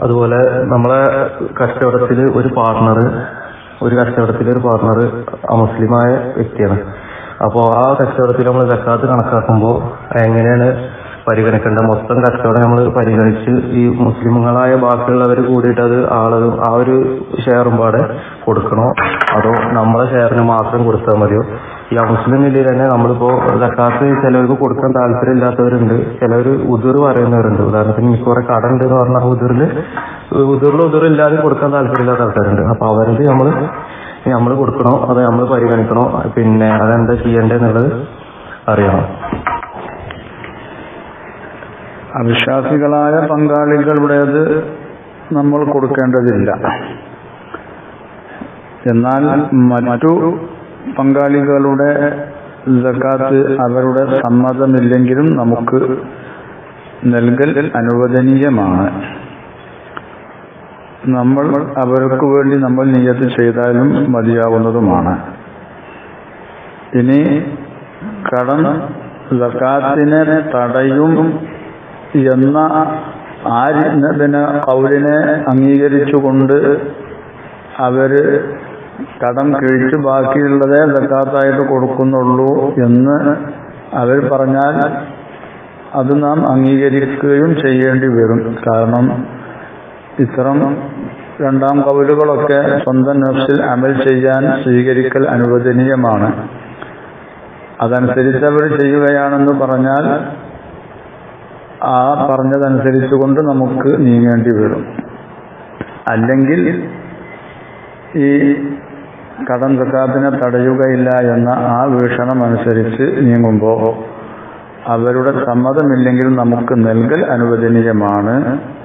അതുപോലെ നമ്മളെ കച്ചവടത്തിൽ ഒരു പാർട്ണർ ഒരു കച്ചവടത്തിൽ ഒരു പാർട്ണർ അമുസ്ലിമായ വ്യക്തിയാണ് അപ്പോൾ ആ കച്ചവടത്തിൽ നമ്മൾ സക്കാത്ത് കണക്കാക്കുമ്പോൾ എങ്ങനെയാണ് പരിഗണിക്കേണ്ടത് മൊത്തം കച്ചവടം നമ്മൾ പരിഗണിച്ച് ഈ മുസ്ലിമുകളായ ബാക്കിയുള്ളവർ കൂടിയിട്ട് അത് ആള് ആ ഒരു ഷെയറും പാടെ കൊടുക്കണോ അതോ നമ്മളെ ഷെയറിന് മാത്രം കൊടുത്താൽ മതിയോ ഈ മുസ്ലിം നിലയിൽ തന്നെ നമ്മളിപ്പോ സക്കാത്ത് ചിലവർക്ക് കൊടുക്കാൻ താല്പര്യമില്ലാത്തവരുണ്ട് ചിലവർ ഉതിർ പറയുന്നവരുണ്ട് ഉദാഹരണത്തിന് എനിക്ക് കുറെ കട ഉണ്ട് എന്ന് പറഞ്ഞാൽ ഉതിറിൽ ഉതിറിൽ ഉതിർ ഇല്ലാതെ കൊടുക്കാൻ താല്പര്യമില്ലാത്ത ആൾക്കാരുണ്ട് അപ്പൊ അവർക്ക് നമ്മൾ നമ്മൾ കൊടുക്കണോ അതോ നമ്മൾ പരിഗണിക്കണോ പിന്നെ അതെന്താ ചെയ്യേണ്ടതെന്നുള്ളത് അറിയണം അവിശ്വാസികളായ പങ്കാളികളുടേത് നമ്മൾ കൊടുക്കേണ്ടതില്ല എന്നാൽ മറ്റു പങ്കാളികളുടെ സക്കാത്ത് അവരുടെ സമ്മതമില്ലെങ്കിലും നമുക്ക് നൽകൽ അനുവദനീയമാണ് നമ്മൾ അവർക്ക് വേണ്ടി നമ്മൾ നിയത്ത് ചെയ്താലും മതിയാവുന്നതുമാണ് ഇനി കടം സക്കാത്തിനെ തടയും എന്ന ആ പിന്നെ കൗലിനെ അംഗീകരിച്ചുകൊണ്ട് അവര് കടം കിഴിച്ച് ബാക്കിയുള്ളതേ സക്കാത്തായിട്ട് കൊടുക്കുന്നുള്ളൂ എന്ന് അവർ പറഞ്ഞാൽ അത് നാം അംഗീകരിക്കുകയും ചെയ്യേണ്ടി വരും കാരണം ഇത്തരം രണ്ടാം കൗലുകളൊക്കെ സ്വന്തം നഫ്സിൽ അമൽ ചെയ്യാൻ സ്വീകരിക്കൽ അനുവദനീയമാണ് അതനുസരിച്ച് അവർ ചെയ്യുകയാണെന്ന് പറഞ്ഞാൽ ആ പറഞ്ഞതനുസരിച്ചുകൊണ്ട് നമുക്ക് നീങ്ങേണ്ടി വരും അല്ലെങ്കിൽ ഈ കടം സക്കാത്തിനെ തടയുകയില്ല എന്ന ആ വീക്ഷണം അനുസരിച്ച് നീങ്ങുമ്പോൾ അവരുടെ സമ്മതമില്ലെങ്കിൽ നമുക്ക് നൽകൽ അനുവദനീയമാണ്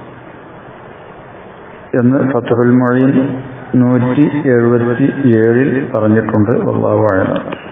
എന്ന് ഫത്തുൽ മൊഴി നൂറ്റി എഴുപത്തി ഏഴിൽ പറഞ്ഞിട്ടുണ്ട് വല്ലാഹു അഴലം